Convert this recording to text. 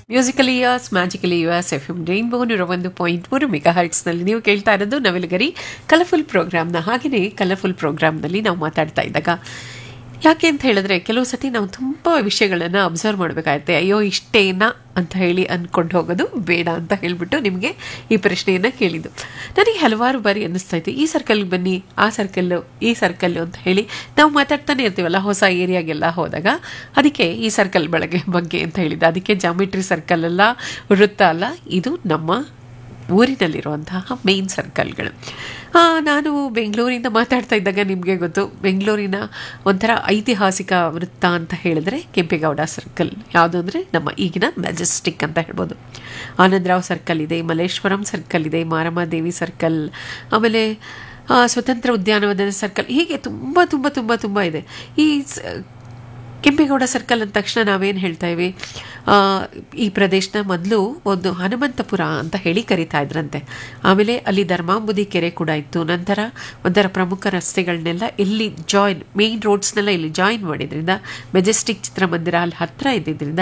musical years magical years F M rainbow ನೂರ ಒಂದು point ಮೂರು ಮೆಗಾ ಹರ್ಟ್ಸ್ನಲ್ಲಿ ನೀವು ಕೇಳ್ತಾ ಇರೋದು ನವಿಲುಗರಿ ಕಲರ್ಫುಲ್ ಪ್ರೋಗ್ರಾಮ್ನ ಹಾಗೆಯೇ ಕಲರ್ಫುಲ್ ಪ್ರೋಗ್ರಾಮ್ನಲ್ಲಿ ನಾವು ಮಾತಾಡ್ತಾ ಇದ್ದಾಗ ಯಾಕೆ ಅಂತ ಹೇಳಿದ್ರೆ ಕೆಲವು ಸತಿ ನಾವು ತುಂಬ ವಿಷಯಗಳನ್ನು ಅಬ್ಸರ್ವ್ ಮಾಡಬೇಕಾಗತ್ತೆ ಅಯ್ಯೋ ಇಷ್ಟೇನಾ ಅಂತ ಹೇಳಿ ಅಂದ್ಕೊಂಡು ಹೋಗೋದು ಬೇಡ ಅಂತ ಹೇಳಿಬಿಟ್ಟು ನಿಮಗೆ ಈ ಪ್ರಶ್ನೆಯನ್ನು ಕೇಳಿದ್ದು ನನಗೆ ಹಲವಾರು ಬಾರಿ ಅನ್ನಿಸ್ತಾ ಇತ್ತು ಈ ಸರ್ಕಲ್ಗೆ ಬನ್ನಿ ಆ ಸರ್ಕಲ್ಲು ಈ ಸರ್ಕಲ್ಲು ಅಂತ ಹೇಳಿ ನಾವು ಮಾತಾಡ್ತಾನೆ ಇರ್ತೀವಲ್ಲ ಹೊಸ ಏರಿಯಾಗೆಲ್ಲ ಹೋದಾಗ ಅದಕ್ಕೆ ಈ ಸರ್ಕಲ್ ಬಳಗೆ ಬಗ್ಗೆ ಅಂತ ಹೇಳಿದ್ದೆ ಅದಕ್ಕೆ ಜಾಮಿಟ್ರಿ ಸರ್ಕಲ್ ಅಲ್ಲ ವೃತ್ತ ಅಲ್ಲ ಇದು ನಮ್ಮ ಊರಿನಲ್ಲಿರುವಂತಹ ಮೇನ್ ಸರ್ಕಲ್ಗಳು ನಾನು ಬೆಂಗಳೂರಿಂದ ಮಾತಾಡ್ತಾ ಇದ್ದಾಗ ನಿಮಗೆ ಗೊತ್ತು ಬೆಂಗಳೂರಿನ ಒಂಥರ ಐತಿಹಾಸಿಕ ವೃತ್ತ ಅಂತ ಹೇಳಿದ್ರೆ ಕೆಂಪೇಗೌಡ ಸರ್ಕಲ್ ಯಾವುದು ಅಂದರೆ ನಮ್ಮ ಈಗಿನ ಮೆಜೆಸ್ಟಿಕ್ ಅಂತ ಹೇಳ್ಬೋದು ಆನಂದರಾವ್ ಸರ್ಕಲ್ ಇದೆ ಮಲ್ಲೇಶ್ವರಂ ಸರ್ಕಲ್ ಇದೆ ಮಾರಮ್ಮ ಸರ್ಕಲ್ ಆಮೇಲೆ ಸ್ವತಂತ್ರ ಉದ್ಯಾನವನದ ಸರ್ಕಲ್ ಹೀಗೆ ತುಂಬ ತುಂಬ ತುಂಬ ತುಂಬ ಇದೆ ಈ ಕೆಂಪೇಗೌಡ ಸರ್ಕಲ್ ಅಂದ ತಕ್ಷಣ ನಾವೇನು ಹೇಳ್ತಾ ಇವಿ ಈ ಪ್ರದೇಶನ ಮೊದಲು ಒಂದು ಹನುಮಂತಪುರ ಅಂತ ಹೇಳಿ ಕರಿತಾ ಇದ್ರಂತೆ ಆಮೇಲೆ ಅಲ್ಲಿ ಧರ್ಮಾಂಬುದಿ ಕೆರೆ ಕೂಡ ಇತ್ತು ನಂತರ ಒಂಥರ ಪ್ರಮುಖ ರಸ್ತೆಗಳನ್ನೆಲ್ಲ ಇಲ್ಲಿ ಜಾಯಿನ್ ಮೇನ್ ರೋಡ್ಸ್ನೆಲ್ಲ ಇಲ್ಲಿ ಜಾಯಿನ್ ಮಾಡಿದ್ರಿಂದ ಮೆಜೆಸ್ಟಿಕ್ ಚಿತ್ರಮಂದಿರ ಅಲ್ಲಿ ಹತ್ತಿರ ಇದ್ದಿದ್ದರಿಂದ